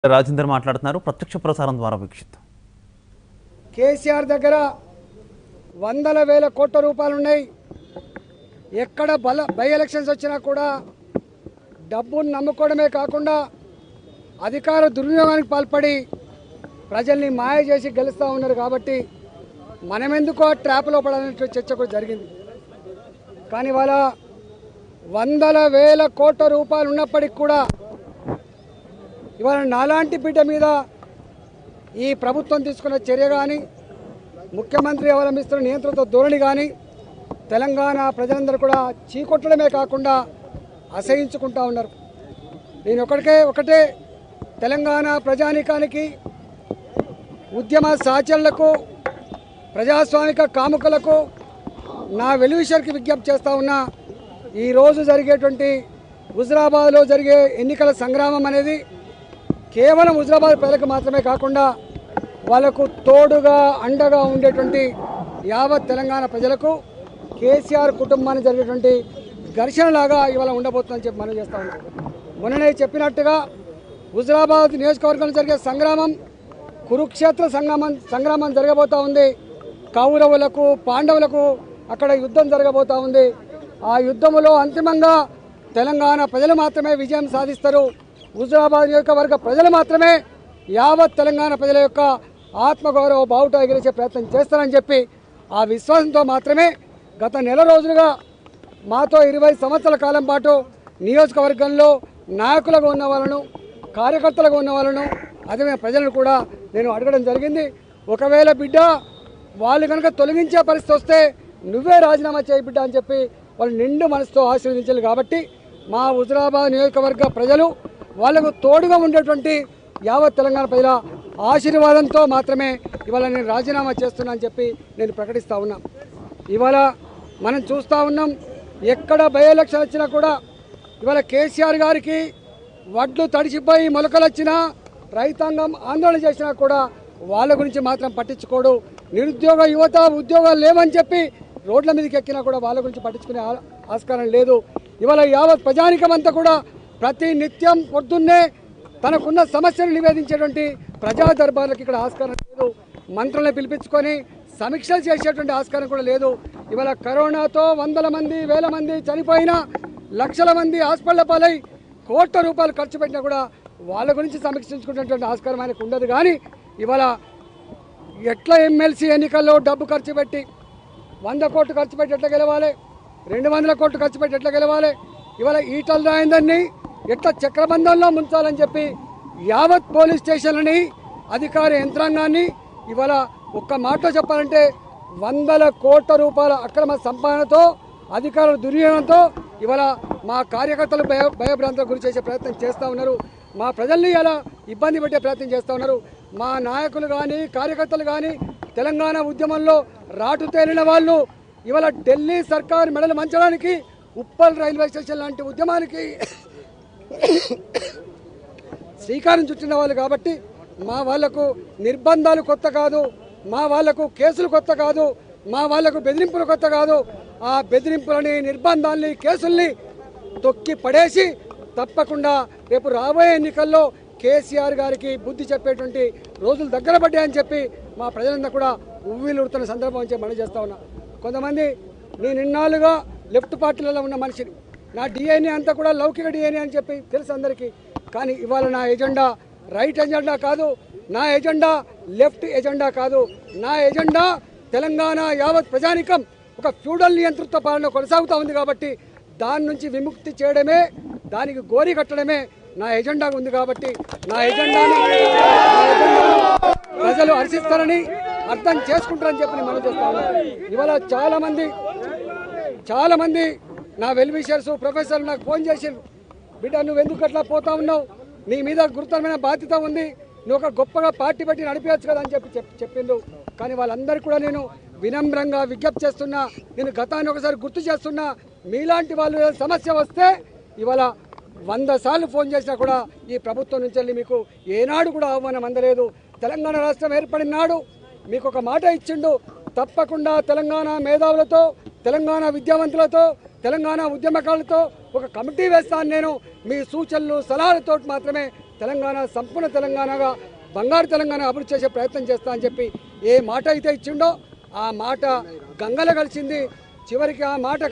రాజేందర్ మాట్లాడుతున్నారు ప్రత్యక్ష ప్రసారం ద్వారా వీక్షిద్దాం కేసీఆర్ దగ్గర వందల వేల కోట్ల రూపాయలు ఉన్నాయి ఎక్కడ బల బై ఎలక్షన్స్ వచ్చినా కూడా డబ్బును నమ్ముకోవడమే కాకుండా అధికార దుర్వినియోగానికి పాల్పడి ప్రజల్ని మాయ చేసి గెలుస్తూ ఉన్నారు కాబట్టి మనమెందుకో ట్రాప్లో పడాలనే చర్చ కూడా జరిగింది కానీ వాళ్ళ వందల వేల కోట్ల రూపాయలు ఉన్నప్పటికి కూడా ఇవాళ నాలాంటి బిడ్డ మీద ఈ ప్రభుత్వం తీసుకున్న చర్య కానీ ముఖ్యమంత్రి అవలంబిస్తున్న నియంత్రణతో ధోరణి కానీ తెలంగాణ ప్రజలందరూ కూడా చీకొట్టడమే కాకుండా అసహించుకుంటా ఉన్నారు నేను ఒకటికే ఒకటే తెలంగాణ ప్రజానీకానికి ఉద్యమ సహచరులకు ప్రజాస్వామిక కాముకులకు నా వెలువిషర్కి విజ్ఞప్తి చేస్తా ఉన్నా ఈరోజు జరిగేటువంటి హుజరాబాద్లో జరిగే ఎన్నికల సంగ్రామం అనేది కేవలం హుజరాబాద్ ప్రజలకు మాత్రమే కాకుండా వాళ్ళకు తోడుగా అండగా ఉండేటువంటి యావత్ తెలంగాణ ప్రజలకు కేసీఆర్ కుటుంబానికి జరిగేటువంటి ఘర్షణలాగా ఇవాళ ఉండబోతుందని చెప్పి మనం చేస్తా ఉన్నాం మొన్ననే చెప్పినట్టుగా హుజరాబాద్ నియోజకవర్గంలో జరిగే సంగ్రామం కురుక్షేత్ర సంగ్రామం సంగ్రామం జరగబోతా ఉంది కౌరవులకు పాండవులకు అక్కడ యుద్ధం జరగబోతా ఉంది ఆ యుద్ధములో అంతిమంగా తెలంగాణ ప్రజలు మాత్రమే విజయం సాధిస్తారు హుజరాబాద్ నియోజకవర్గ ప్రజలు మాత్రమే యావత్ తెలంగాణ ప్రజల యొక్క ఆత్మగౌరవ బావుట ఎగిరించే ప్రయత్నం చేస్తారని చెప్పి ఆ విశ్వాసంతో మాత్రమే గత నెల రోజులుగా మాతో ఇరవై సంవత్సరాల కాలం పాటు నియోజకవర్గంలో నాయకులుగా ఉన్న వాళ్ళను కార్యకర్తలుగా ఉన్న వాళ్ళను అదే ప్రజలను కూడా నేను అడగడం జరిగింది ఒకవేళ బిడ్డ వాళ్ళు కనుక తొలగించే పరిస్థితి వస్తే నువ్వే రాజీనామా చేయి బిడ్డ అని చెప్పి వాళ్ళు నిండు మనసుతో ఆశీర్వదించాలి కాబట్టి మా హుజరాబాద్ నియోజకవర్గ ప్రజలు వాళ్ళకు తోడుగా ఉండేటువంటి యావత్ తెలంగాణ ప్రజల ఆశీర్వాదంతో మాత్రమే ఇవాళ నేను రాజీనామా చేస్తున్నా అని చెప్పి నేను ప్రకటిస్తా ఉన్నా ఇవాళ మనం చూస్తూ ఉన్నాం ఎక్కడ బై ఎలక్షన్ వచ్చినా కూడా ఇవాళ కేసీఆర్ గారికి వడ్లు తడిసిపోయి మొలకలు వచ్చినా రైతాంగం ఆందోళన చేసినా కూడా వాళ్ళ గురించి మాత్రం పట్టించుకోడు నిరుద్యోగ యువత ఉద్యోగాలు లేవని చెప్పి రోడ్ల మీదకి ఎక్కినా కూడా వాళ్ళ గురించి పట్టించుకునే ఆ- ఆస్కారం లేదు ఇవాళ యావత్ ప్రజానికం అంతా కూడా ప్రతి నిత్యం పొద్దున్నే తనకున్న సమస్యలు నివేదించేటువంటి ప్రజా దర్బార్లకు ఇక్కడ ఆస్కారం లేదు మంత్రులను పిలిపించుకొని సమీక్షలు చేసేటువంటి ఆస్కారం కూడా లేదు ఇవాళ కరోనాతో వందల మంది వేల మంది చనిపోయినా లక్షల మంది హాస్పిటల్ పాలై కోట్ల రూపాయలు ఖర్చు పెట్టినా కూడా వాళ్ళ గురించి సమీక్షించుకునేటువంటి ఆస్కారం ఆయనకు ఉండదు కానీ ఇవాళ ఎట్లా ఎమ్మెల్సీ ఎన్నికల్లో డబ్బు ఖర్చు పెట్టి వంద కోట్లు ఖర్చు పెట్టి ఎట్లా గెలవాలి రెండు వందల కోట్లు ఖర్చు పెట్టి ఎట్లా గెలవాలి ఇవాళ ఈటల రాయిందని ఎట్లా చక్రబంధంలో ముంచాలని చెప్పి యావత్ పోలీస్ స్టేషన్లని అధికార యంత్రాంగాన్ని ఇవాళ ఒక్క మాటలో చెప్పాలంటే వందల కోట్ల రూపాయల అక్రమ సంపాదనతో అధికారుల దుర్వినియోగంతో ఇవాళ మా కార్యకర్తలు భయ భయభ్రాంతులకు గురి చేసే ప్రయత్నం చేస్తూ ఉన్నారు మా ప్రజల్ని ఇలా ఇబ్బంది పెట్టే ప్రయత్నం చేస్తూ ఉన్నారు మా నాయకులు కానీ కార్యకర్తలు కానీ తెలంగాణ ఉద్యమంలో రాటు తేలిన వాళ్ళు ఇవాళ ఢిల్లీ సర్కార్ మెడలు మంచడానికి ఉప్పల్ రైల్వే స్టేషన్ లాంటి ఉద్యమానికి శ్రీకారం చుట్టిన వాళ్ళు కాబట్టి మా వాళ్లకు నిర్బంధాలు కొత్త కాదు మా వాళ్లకు కేసులు కొత్త కాదు మా వాళ్లకు బెదిరింపులు కొత్త కాదు ఆ బెదిరింపులని నిర్బంధాల్ని కేసుల్ని తొక్కి పడేసి తప్పకుండా రేపు రాబోయే ఎన్నికల్లో కేసీఆర్ గారికి బుద్ధి చెప్పేటువంటి రోజులు దగ్గర పడ్డాయని చెప్పి మా ప్రజలందరూ కూడా ఉవ్విలుడుతున్న సందర్భం అని చెప్పి మనం చేస్తా ఉన్నా కొంతమంది నేను ఇన్నాళ్ళుగా లెఫ్ట్ పార్టీలలో ఉన్న మనిషిని నా డిఎన్ఏ అంతా కూడా లౌకిక డిఎన్ఏ అని చెప్పి తెలుసు అందరికీ కానీ ఇవాళ నా ఎజెండా రైట్ ఎజెండా కాదు నా ఎజెండా లెఫ్ట్ ఎజెండా కాదు నా ఎజెండా తెలంగాణ యావత్ ప్రజానికం ఒక ఫ్యూడల్ నియంతృత్వ పాలన కొనసాగుతూ ఉంది కాబట్టి దాని నుంచి విముక్తి చేయడమే దానికి గోరి కట్టడమే నా ఎజెండా ఉంది కాబట్టి నా ఎజెండాని నా ఎజెండాను ప్రజలు హర్షిస్తారని అర్థం చేసుకుంటారని చెప్పి మనం చేస్తా ఉన్నాం ఇవాళ చాలా మంది చాలా మంది నా వెల్ విషర్స్ ప్రొఫెసర్ నాకు ఫోన్ చేసిండ్రు బిడ్డ నువ్వు ఎందుకు అట్లా పోతా ఉన్నావు నీ మీద గురుతరమైన బాధ్యత ఉంది నువ్వు ఒక గొప్పగా పార్టీ పెట్టి నడిపించచ్చు కదా అని చెప్పి చెప్ చెప్పిండ్రు కానీ వాళ్ళందరికీ కూడా నేను వినమ్రంగా విజ్ఞప్తి చేస్తున్నా నేను గతాన్ని ఒకసారి గుర్తు చేస్తున్నా మీలాంటి వాళ్ళు ఏదైనా సమస్య వస్తే ఇవాళ వంద సార్లు ఫోన్ చేసినా కూడా ఈ ప్రభుత్వం నుంచి వెళ్ళి మీకు ఏనాడు కూడా ఆహ్వానం అందలేదు తెలంగాణ రాష్ట్రం ఏర్పడిన నాడు మీకు ఒక మాట ఇచ్చిండు తప్పకుండా తెలంగాణ మేధావులతో తెలంగాణ విద్యావంతులతో తెలంగాణ ఉద్యమకారులతో ఒక కమిటీ వేస్తాను నేను మీ సూచనలు సలహాలతో మాత్రమే తెలంగాణ సంపూర్ణ తెలంగాణగా బంగారు తెలంగాణ అభివృద్ధి చేసే ప్రయత్నం చేస్తా అని చెప్పి ఏ మాట అయితే ఇచ్చిండో ఆ మాట గంగల కలిసింది చివరికి ఆ మాట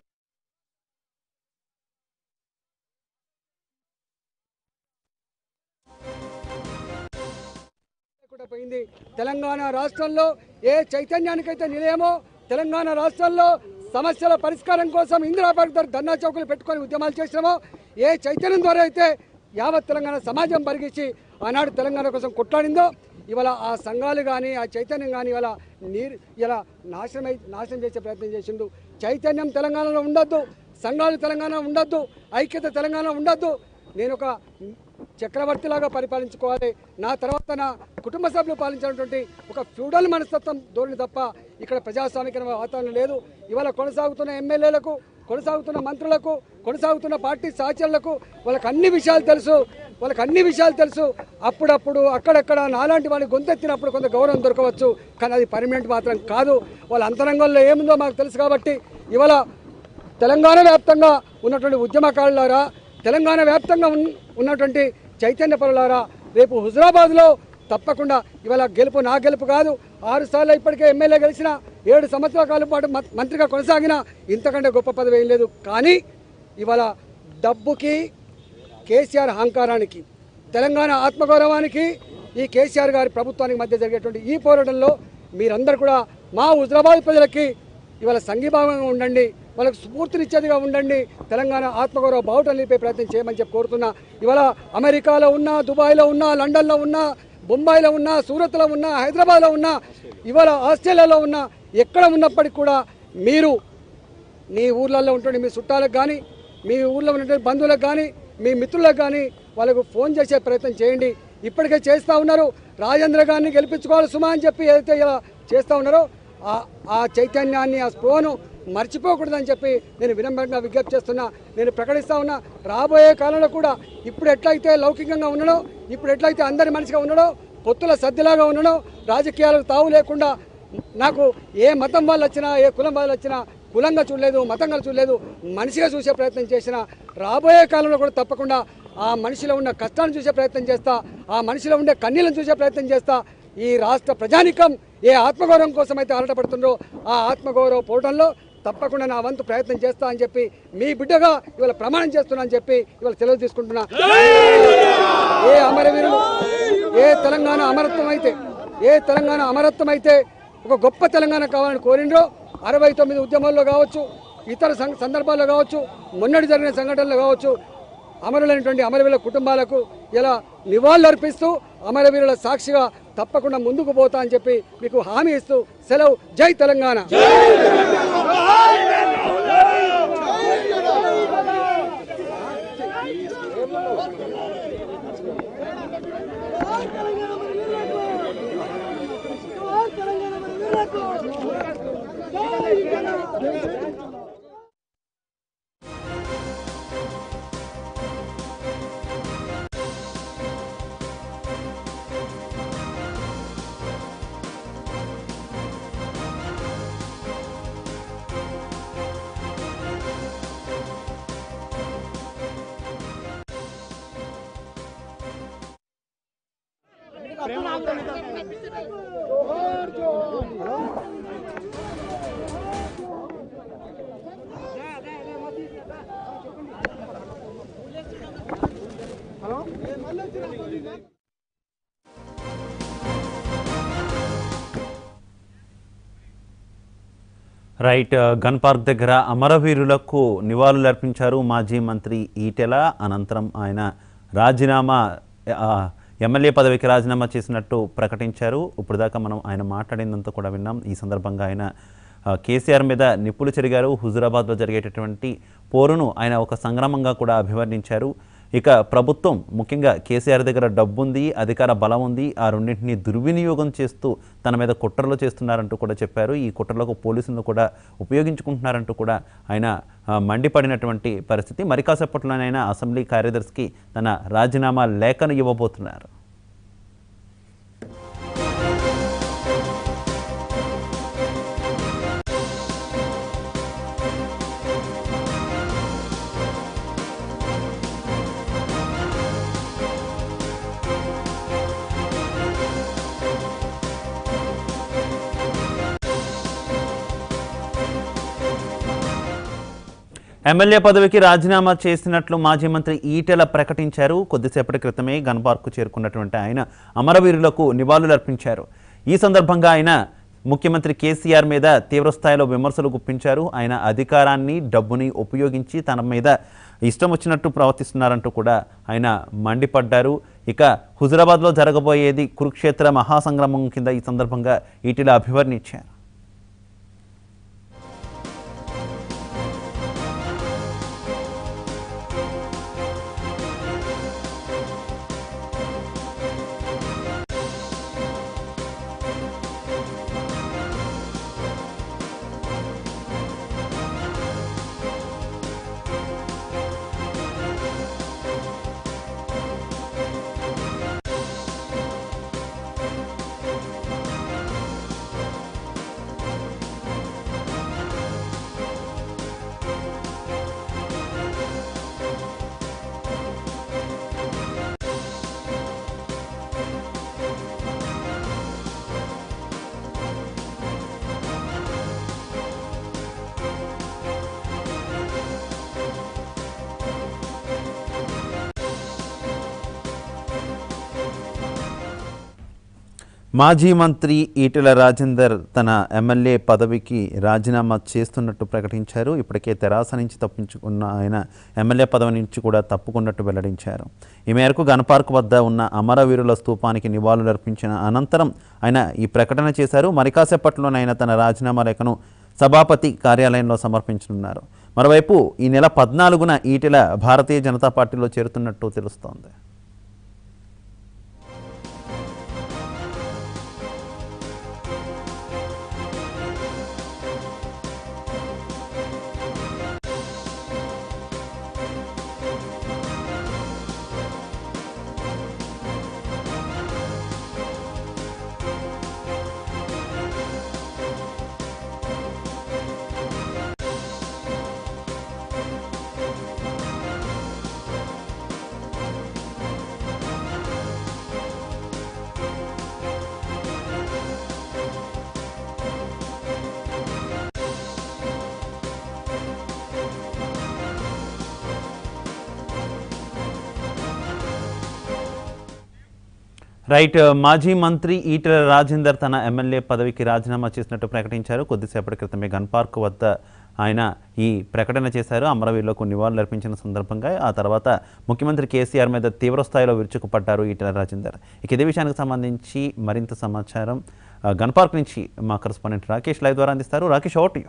లేకుండా పోయింది తెలంగాణ రాష్ట్రంలో ఏ చైతన్యానికైతే నిలయమో తెలంగాణ రాష్ట్రంలో సమస్యల పరిష్కారం కోసం ఇందిరాబాగ్ దగ్గర ధర్నా చౌకులు పెట్టుకొని ఉద్యమాలు చేసినామో ఏ చైతన్యం ద్వారా అయితే యావత్ తెలంగాణ సమాజం పరిగించి ఆనాడు తెలంగాణ కోసం కొట్లాడిందో ఇవాళ ఆ సంఘాలు కానీ ఆ చైతన్యం కానీ ఇవాళ నీరు ఇలా నాశనమై నాశనం చేసే ప్రయత్నం చేసిండు చైతన్యం తెలంగాణలో ఉండొద్దు సంఘాలు తెలంగాణ ఉండొద్దు ఐక్యత తెలంగాణ ఉండొద్దు నేను ఒక చక్రవర్తిలాగా పరిపాలించుకోవాలి నా తర్వాత నా కుటుంబ సభ్యులు పాలించినటువంటి ఒక ఫ్యూడల్ మనస్తత్వం ధోరణి తప్ప ఇక్కడ ప్రజాస్వామిక వాతావరణం లేదు ఇవాళ కొనసాగుతున్న ఎమ్మెల్యేలకు కొనసాగుతున్న మంత్రులకు కొనసాగుతున్న పార్టీ సహచరులకు వాళ్ళకి అన్ని విషయాలు తెలుసు వాళ్ళకి అన్ని విషయాలు తెలుసు అప్పుడప్పుడు అక్కడక్కడ నాలాంటి వాళ్ళకి గొంతెత్తినప్పుడు కొంత గౌరవం దొరకవచ్చు కానీ అది పర్మనెంట్ మాత్రం కాదు వాళ్ళ అంతరంగంలో ఏముందో మాకు తెలుసు కాబట్టి ఇవాళ తెలంగాణ వ్యాప్తంగా ఉన్నటువంటి ఉద్యమకారులారా తెలంగాణ వ్యాప్తంగా ఉన్- ఉన్నటువంటి చైతన్య పరులారా రేపు హుజరాబాద్లో తప్పకుండా ఇవాళ గెలుపు నా గెలుపు కాదు ఆరు సార్లు ఇప్పటికే ఎమ్మెల్యే గెలిచిన ఏడు సంవత్సరాల కాలం పాటు మం- మంత్రిగా కొనసాగిన ఇంతకంటే గొప్ప పదవి ఏం లేదు కానీ ఇవాళ డబ్బుకి కేసీఆర్ అహంకారానికి తెలంగాణ ఆత్మగౌరవానికి ఈ కేసీఆర్ గారి ప్రభుత్వానికి మధ్య జరిగేటువంటి ఈ పోరాటంలో మీరందరూ కూడా మా హుజరాబాద్ ప్రజలకి ఇవాళ సంఘీభావంగా ఉండండి వాళ్ళకు స్ఫూర్తినిచ్చేదిగా ఉండండి తెలంగాణ ఆత్మగౌరవ బావుటం నిలిపే ప్రయత్నం చేయమని చెప్పి కోరుతున్నా ఇవాళ అమెరికాలో ఉన్నా దుబాయ్లో ఉన్నా లండన్లో ఉన్నా బొంబాయిలో ఉన్నా సూరత్లో ఉన్నా హైదరాబాద్లో ఉన్నా ఇవాళ ఆస్ట్రేలియాలో ఉన్నా ఎక్కడ ఉన్నప్పటికీ కూడా మీరు మీ ఊర్లలో ఉంటుండే మీ చుట్టాలకు కానీ మీ ఊర్లో ఉన్నటువంటి బంధువులకు కానీ మీ మిత్రులకు కానీ వాళ్ళకు ఫోన్ చేసే ప్రయత్నం చేయండి ఇప్పటికే చేస్తూ ఉన్నారు రాజేంద్ర గారిని గెలిపించుకోవాలి సుమా అని చెప్పి ఏదైతే ఇలా చేస్తూ ఉన్నారో ఆ- ఆ చైతన్యాన్ని ఆ స్పృహను మర్చిపోకూడదని చెప్పి నేను వినమ్రంగా విజ్ఞప్తి చేస్తున్నా నేను ప్రకటిస్తా ఉన్నా రాబోయే కాలంలో కూడా ఇప్పుడు ఎట్లయితే లౌకికంగా ఉన్నాడో ఇప్పుడు ఎట్లయితే అందరి మనిషిగా ఉన్నాడో పొత్తుల సర్దిలాగా ఉన్నాడో రాజకీయాలకు తావు లేకుండా నాకు ఏ మతం వాళ్ళు వచ్చినా ఏ కులం వాళ్ళు వచ్చినా కులంగా చూడలేదు మతంగా చూడలేదు మనిషిగా చూసే ప్రయత్నం చేసిన రాబోయే కాలంలో కూడా తప్పకుండా ఆ మనిషిలో ఉన్న కష్టాన్ని చూసే ప్రయత్నం చేస్తా ఆ మనిషిలో ఉండే కన్నీళ్ళను చూసే ప్రయత్నం చేస్తా ఈ రాష్ట్ర ప్రజానికం ఏ ఆత్మగౌరవం కోసం అయితే ఆరాటపడుతుందో ఆ ఆత్మగౌరవ పోవడంలో తప్పకుండా నా వంతు ప్రయత్నం చేస్తా అని చెప్పి మీ బిడ్డగా ఇవాళ ప్రమాణం చేస్తున్నా అని చెప్పి ఇవాళ సెలవు తీసుకుంటున్నా ఏ అమరవీరులు ఏ తెలంగాణ అమరత్వం అయితే ఏ తెలంగాణ అమరత్వం అయితే ఒక గొప్ప తెలంగాణ కావాలని కోరిండ్రో అరవై తొమ్మిది ఉద్యమాల్లో కావచ్చు ఇతర సం- సందర్భాల్లో కావచ్చు మొన్నటి జరిగిన సంఘటనలు కావచ్చు అమరులైనటువంటి అమరవీరుల కుటుంబాలకు ఇలా నివాళులు అర్పిస్తూ అమరవీరుల సాక్షిగా తప్పకుండా ముందుకు పోతా అని చెప్పి మీకు హామీ ఇస్తూ సెలవు జై తెలంగాణ రైట్ గన్ పార్క్ దగ్గర అమరవీరులకు నివాళులు అర్పించారు మాజీ మంత్రి ఈటెల అనంతరం ఆయన రాజీనామా ఆ, ఎమ్మెల్యే పదవికి రాజీనామా చేసినట్టు ప్రకటించారు ఇప్పుడు దాకా మనం ఆయన మాట్లాడిందంతా కూడా విన్నాం ఈ సందర్భంగా ఆయన ఆ, కేసీఆర్ మీద నిప్పులు చెరిగారు హుజురాబాద్లో జరిగేటటువంటి పోరును ఆయన ఒక సంగ్రామంగా కూడా అభివర్ణించారు ఇక ప్రభుత్వం ముఖ్యంగా కేసీఆర్ దగ్గర డబ్బుంది అధికార బలం ఉంది ఆ రెండింటిని దుర్వినియోగం చేస్తూ తన మీద కుట్రలు చేస్తున్నారంటూ కూడా చెప్పారు ఈ కుట్రలకు పోలీసులను కూడా ఉపయోగించుకుంటున్నారంటూ కూడా ఆయన ఆ, మండిపడినటువంటి పరిస్థితి మరి కాసేపట్లోనైనా అసెంబ్లీ కార్యదర్శికి తన రాజీనామా లేఖను ఇవ్వబోతున్నారు ఎమ్మెల్యే పదవికి రాజీనామా చేసినట్లు మాజీ మంత్రి ఈటెల ప్రకటించారు కొద్దిసేపటి క్రితమే గన్ పార్కు చేరుకున్నటువంటి ఆయన అమరవీరులకు నివాళులర్పించారు ఈ సందర్భంగా ఆయన ముఖ్యమంత్రి కేసీఆర్ మీద తీవ్రస్థాయిలో విమర్శలు గుప్పించారు ఆయన అధికారాన్ని డబ్బుని ఉపయోగించి తన మీద ఇష్టం వచ్చినట్టు ప్రవర్తిస్తున్నారంటూ కూడా ఆయన మండిపడ్డారు ఇక హుజురాబాద్లో జరగబోయేది కురుక్షేత్ర మహాసంగ్రామం కింద ఈ సందర్భంగా ఈటెల అభివర్ణించారు మాజీ మంత్రి ఈటెల రాజేందర్ తన ఎమ్మెల్యే పదవికి రాజీనామా చేస్తున్నట్టు ప్రకటించారు ఇప్పటికే తెరాస నుంచి తప్పించుకున్న ఆయన ఎమ్మెల్యే పదవి నుంచి కూడా తప్పుకున్నట్టు వెల్లడించారు ఈ మేరకు గణపార్క్ వద్ద ఉన్న అమరవీరుల స్తూపానికి నివాళులర్పించిన అనంతరం ఆయన ఈ ప్రకటన చేశారు మరి కాసేపట్లోనే ఆయన తన రాజీనామా లేఖను సభాపతి కార్యాలయంలో సమర్పించనున్నారు మరోవైపు ఈ నెల పద్నాలుగున ఈటెల భారతీయ జనతా పార్టీలో చేరుతున్నట్టు తెలుస్తోంది రైట్ మాజీ మంత్రి ఈటెల రాజేందర్ తన ఎమ్మెల్యే పదవికి రాజీనామా చేసినట్టు ప్రకటించారు కొద్దిసేపటి క్రితమే గన్ పార్క్ వద్ద ఆయన ఈ ప్రకటన చేశారు అమరవీరులకు నివాళులు అర్పించిన సందర్భంగా ఆ తర్వాత ముఖ్యమంత్రి కేసీఆర్ మీద తీవ్రస్థాయిలో విరుచుకుపడ్డారు ఈటెల రాజేందర్ ఇక ఇదే విషయానికి సంబంధించి మరింత సమాచారం ఆ, గన్ పార్క్ నుంచి మా కరెస్పాండెంట్ రాకేష్ లైవ్ ద్వారా అందిస్తారు రాకేష్ ఓటు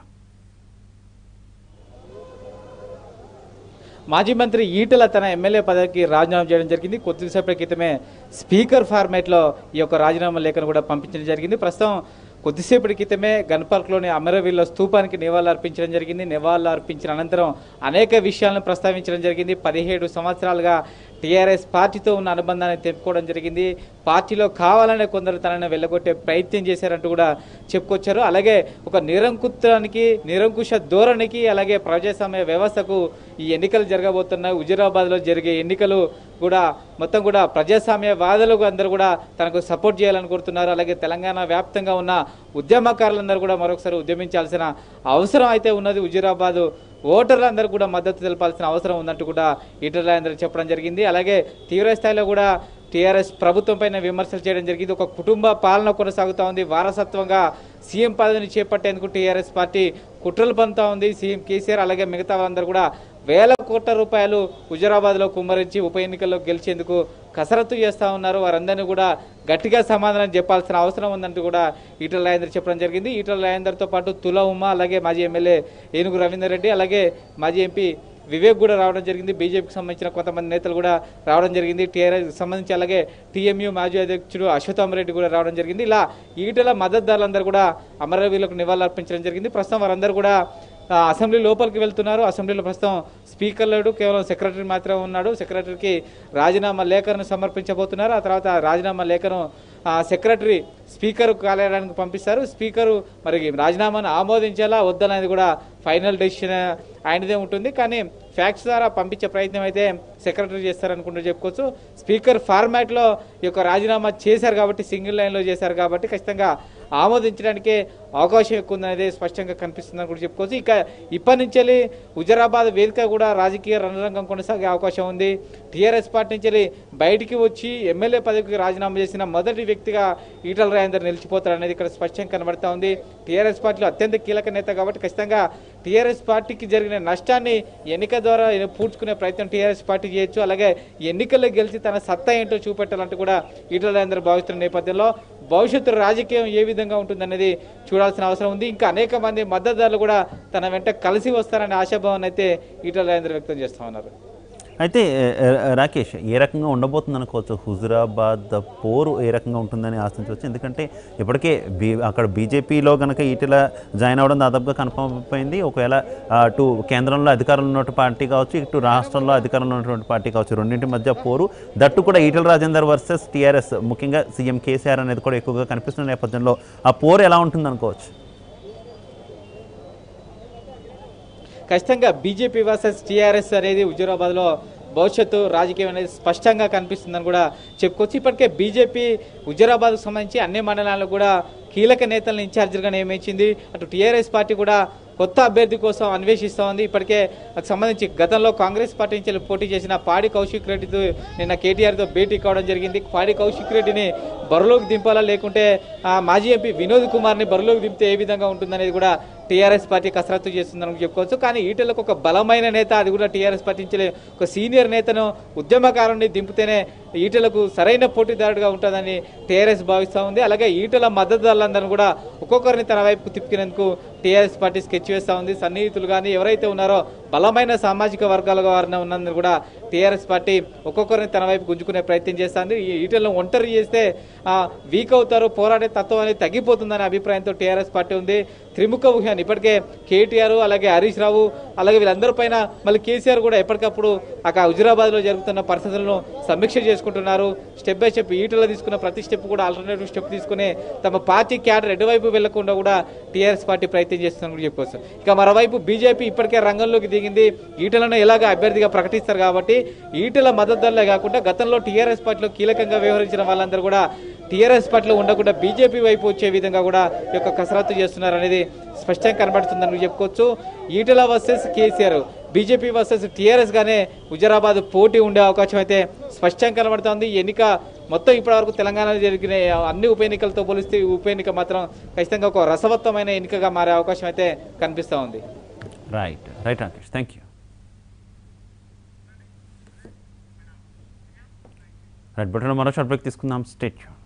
మాజీ మంత్రి ఈటెల తన ఎమ్మెల్యే పదవికి రాజీనామా చేయడం జరిగింది కొద్దిసేపటి క్రితమే స్పీకర్ ఫార్మేట్లో ఈ యొక్క రాజీనామా లేఖను కూడా పంపించడం జరిగింది ప్రస్తుతం కొద్దిసేపటి క్రితమే గన్ పార్క్లోని అమరవీరుల స్తూపానికి నివాళులు అర్పించడం జరిగింది నివాళులు అర్పించిన అనంతరం అనేక విషయాలను ప్రస్తావించడం జరిగింది పదిహేడు సంవత్సరాలుగా టీఆర్ఎస్ పార్టీతో ఉన్న అనుబంధాన్ని తెప్పుకోవడం జరిగింది పార్టీలో కావాలనే కొందరు తనని వెళ్ళగొట్టే ప్రయత్నం చేశారంటూ కూడా చెప్పుకొచ్చారు అలాగే ఒక నిరంకుత్వానికి నిరంకుశ ధోరణికి అలాగే ప్రజాస్వామ్య వ్యవస్థకు ఈ ఎన్నికలు జరగబోతున్నాయి హుజురాబాద్లో జరిగే ఎన్నికలు కూడా మొత్తం కూడా ప్రజాస్వామ్య వాదులకు అందరూ కూడా తనకు సపోర్ట్ చేయాలని కోరుతున్నారు అలాగే తెలంగాణ వ్యాప్తంగా ఉన్న ఉద్యమకారులందరూ కూడా మరొకసారి ఉద్యమించాల్సిన అవసరం అయితే ఉన్నది హుజురాబాద్ ఓటర్లందరూ కూడా మద్దతు తెలపాల్సిన అవసరం ఉందంటూ కూడా ఈటల రాజేందర్ చెప్పడం జరిగింది అలాగే తీవ్ర స్థాయిలో కూడా టీఆర్ఎస్ ప్రభుత్వం పైన విమర్శలు చేయడం జరిగింది ఒక కుటుంబ పాలన కొనసాగుతూ ఉంది వారసత్వంగా సీఎం పదవిని చేపట్టేందుకు టీఆర్ఎస్ పార్టీ కుట్రలు పంతా ఉంది సీఎం కేసీఆర్ అలాగే మిగతా వాళ్ళందరూ కూడా వేల కోట్ల రూపాయలు హుజరాబాద్లో కుమ్మరించి ఉప ఎన్నికల్లో గెలిచేందుకు కసరత్తు చేస్తూ ఉన్నారు వారందరినీ కూడా గట్టిగా సమాధానం చెప్పాల్సిన అవసరం ఉందంటూ కూడా ఈటల రాజేందర్ చెప్పడం జరిగింది ఈటల రాజేందర్తో పాటు తుల ఉమ అలాగే మాజీ ఎమ్మెల్యే ఏనుగు రవీందర్ రెడ్డి అలాగే మాజీ ఎంపీ వివేక్ కూడా రావడం జరిగింది బీజేపీకి సంబంధించిన కొంతమంది నేతలు కూడా రావడం జరిగింది టీఆర్ఎస్ సంబంధించి అలాగే టీఎంయూ మాజీ అధ్యక్షుడు అశ్వత్థామ రెడ్డి కూడా రావడం జరిగింది ఇలా ఈటల మద్దతుదారులందరూ కూడా అమరవీరులకు నివాళులు అర్పించడం జరిగింది ప్రస్తుతం వారందరూ కూడా ఆ, అసెంబ్లీ లోపలికి వెళ్తున్నారు అసెంబ్లీలో ప్రస్తుతం స్పీకర్ లేడు కేవలం సెక్రటరీ మాత్రమే ఉన్నాడు సెక్రటరీకి రాజీనామా లేఖను సమర్పించబోతున్నారు ఆ తర్వాత ఆ రాజీనామా లేఖను ఆ, సెక్రటరీ స్పీకర్ కార్యాలయానికి పంపిస్తారు స్పీకరు మరి రాజీనామాను ఆమోదించేలా వద్దనేది కూడా ఫైనల్ డెసిషన్ ఆయనదే ఉంటుంది కానీ ఫ్యాక్స్ ద్వారా పంపించే ప్రయత్నం అయితే సెక్రటరీ చేస్తారనుకుంటూ చెప్పుకోవచ్చు స్పీకర్ ఫార్మాట్లో ఈ యొక్క రాజీనామా చేశారు కాబట్టి సింగిల్ లైన్లో చేశారు కాబట్టి ఖచ్చితంగా ఆమోదించడానికి అవకాశం ఎక్కువ ఉందనేది స్పష్టంగా కనిపిస్తుందని కూడా చెప్పుకోవచ్చు ఇక ఇప్పటి నుంచి హుజరాబాద్ వేదిక కూడా రాజకీయ రణరంగం కొనసాగే అవకాశం ఉంది టీఆర్ఎస్ పార్టీ నుంచి బయటికి వచ్చి ఎమ్మెల్యే పదవికి రాజీనామా చేసిన మొదటి వ్యక్తిగా ఈటల రాజేందర్ నిలిచిపోతారు అనేది ఇక్కడ స్పష్టంగా కనబడతా ఉంది టీఆర్ఎస్ పార్టీలో అత్యంత కీలక నేత కాబట్టి ఖచ్చితంగా టీఆర్ఎస్ పార్టీకి జరిగిన నష్టాన్ని ఎన్నిక ద్వారా పూడ్చుకునే ప్రయత్నం టీఆర్ఎస్ పార్టీ చేయొచ్చు అలాగే ఎన్నికల్లో గెలిచి తన సత్తా ఏంటో చూపెట్టాలంటూ కూడా ఈటల రాజేందర్ భావిస్తున్న నేపథ్యంలో భవిష్యత్తు రాజకీయం ఏ విధంగా ఉంటుందనేది చూడాల్సిన అవసరం ఉంది ఇంకా అనేక మంది మద్దతుదారులు కూడా తన వెంట కలిసి వస్తారనే ఆశాభావాన్ని అయితే ఈటల రాజేందర్ వ్యక్తం చేస్తా ఉన్నారు అయితే ఏ, ఏ, రాకేష్ ఏ రకంగా ఉండబోతుంది అనుకోవచ్చు హుజురాబాద్ పోరు ఏ రకంగా ఉంటుందని ఆశించవచ్చు ఎందుకంటే ఇప్పటికే బీ అక్కడ బీజేపీలో కనుక ఈటెల జాయిన్ అవ్వడం దాదాపుగా కన్ఫర్మ్ అయిపోయింది ఒకవేళ ఆ, అటు కేంద్రంలో అధికారంలో ఉన్న పార్టీ కావచ్చు ఇటు రాష్ట్రంలో అధికారంలో ఉన్నటువంటి పార్టీ కావచ్చు రెండింటి మధ్య పోరు దట్టు కూడా ఈటెల రాజేందర్ వర్సెస్ టీఆర్ఎస్ ముఖ్యంగా సీఎం కేసీఆర్ అనేది కూడా ఎక్కువగా కనిపిస్తున్న నేపథ్యంలో ఆ పోరు ఎలా ఉంటుంది అనుకోవచ్చు ఖచ్చితంగా బీజేపీ వర్సెస్ టీఆర్ఎస్ అనేది హుజూరాబాద్లో భవిష్యత్తు రాజకీయం అనేది స్పష్టంగా కనిపిస్తుందని కూడా చెప్పుకోవచ్చు ఇప్పటికే బీజేపీ హుజూరాబాద్కు సంబంధించి అన్ని మండలాల్లో కూడా కీలక నేతలను ఇన్ఛార్జిగా నియమించింది అటు టీఆర్ఎస్ పార్టీ కూడా కొత్త అభ్యర్థి కోసం అన్వేషిస్తూ ఉంది ఇప్పటికే నాకు సంబంధించి గతంలో కాంగ్రెస్ పార్టీ నుంచి పోటీ చేసిన పాడి కౌశిక్ రెడ్డితో నిన్న కేటీఆర్తో భేటీ కావడం జరిగింది పాడి కౌశిక్ రెడ్డిని బరిలోకి దింపాలా లేకుంటే ఆ, మాజీ ఎంపీ వినోద్ కుమార్ని బరిలోకి దింపితే ఏ విధంగా ఉంటుందనేది కూడా టీఆర్ఎస్ పార్టీ కసరత్తు చేస్తుందని చెప్పుకోవచ్చు కానీ ఈటలకు ఒక బలమైన నేత అది కూడా టీఆర్ఎస్ పార్టీ నుంచి ఒక సీనియర్ నేతను ఉద్యమకారుని దింపితేనే ఈటలకు సరైన పోటీదారుడుగా ఉంటుందని టీఆర్ఎస్ భావిస్తూ ఉంది అలాగే ఈటల మద్దతుదారులందరూ కూడా ఒక్కొక్కరిని తన వైపు తిప్పినందుకు టీఆర్ఎస్ పార్టీ స్కెచ్ వేస్తూ ఉంది సన్నిహితులు కానీ ఎవరైతే ఉన్నారో బలమైన సామాజిక వర్గాలుగా వారిని ఉన్నందుకు కూడా టీఆర్ఎస్ పార్టీ ఒక్కొక్కరిని తన వైపు గుంజుకునే ప్రయత్నం చేస్తుంది ఈ ఈటలను ఒంటరి చేస్తే ఆ, వీక్ అవుతారు పోరాడే తత్వం అనేది తగ్గిపోతుందనే అభిప్రాయంతో టీఆర్ఎస్ పార్టీ ఉంది త్రిముఖ వ్యూహాన్ని ఇప్పటికే కేటీఆర్ అలాగే హరీష్ రావు అలాగే వీళ్ళందరి పైన మళ్ళీ కేసీఆర్ కూడా ఎప్పటికప్పుడు అక్కడ హుజురాబాద్లో జరుగుతున్న పరిస్థితులను సమీక్ష చేసుకుంటున్నారు స్టెప్ బై స్టెప్ ఈటలో తీసుకున్న ప్రతి స్టెప్ కూడా ఆల్టర్నేటివ్ స్టెప్ తీసుకుని తమ పార్టీ క్యాడర్ ఎటువైపు వెళ్లకుండా కూడా టీఆర్ఎస్ పార్టీ ప్రయత్నం చేస్తుందని కూడా చెప్పుకోవచ్చు ఇక మరోవైపు బీజేపీ ఇప్పటికే రంగంలోకి దిగింది ఈటలను ఎలాగ అభ్యర్థిగా ప్రకటిస్తారు కాబట్టి ఈటల మద్దతుదారులే కాకుండా గతంలో టీఆర్ఎస్ పార్టీలో కీలకంగా వ్యవహరించిన వాళ్ళందరూ కూడా టీఆర్ఎస్ పార్టీలో ఉండకుండా బీజేపీ వైపు వచ్చే విధంగా కూడా ఈ యొక్క కసరత్తు చేస్తున్నారు అనేది స్పష్టంగా కనబడుతుందని చెప్పుకోవచ్చు Eatala versus KCR BJP versus TRS గానే హుజరాబాద్ పోటీ ఉండే అవకాశం అయితే స్పష్టంగా కనబడుతోంది ఈ ఎన్నిక మొత్తం ఇప్పటివరకు తెలంగాణలో జరిగిన అన్ని ఉప ఎన్నికలతో పోలిస్తే ఈ ఉప ఎన్నిక మాత్రం ఖచ్చితంగా ఒక రసవత్తమైన ఎన్నికగా మారే అవకాశం అయితే కనిపిస్తూ ఉంది right right Rakesh thank you right but మరో షార్ట్ బ్రేక్ తీసుకుందాం స్టేట్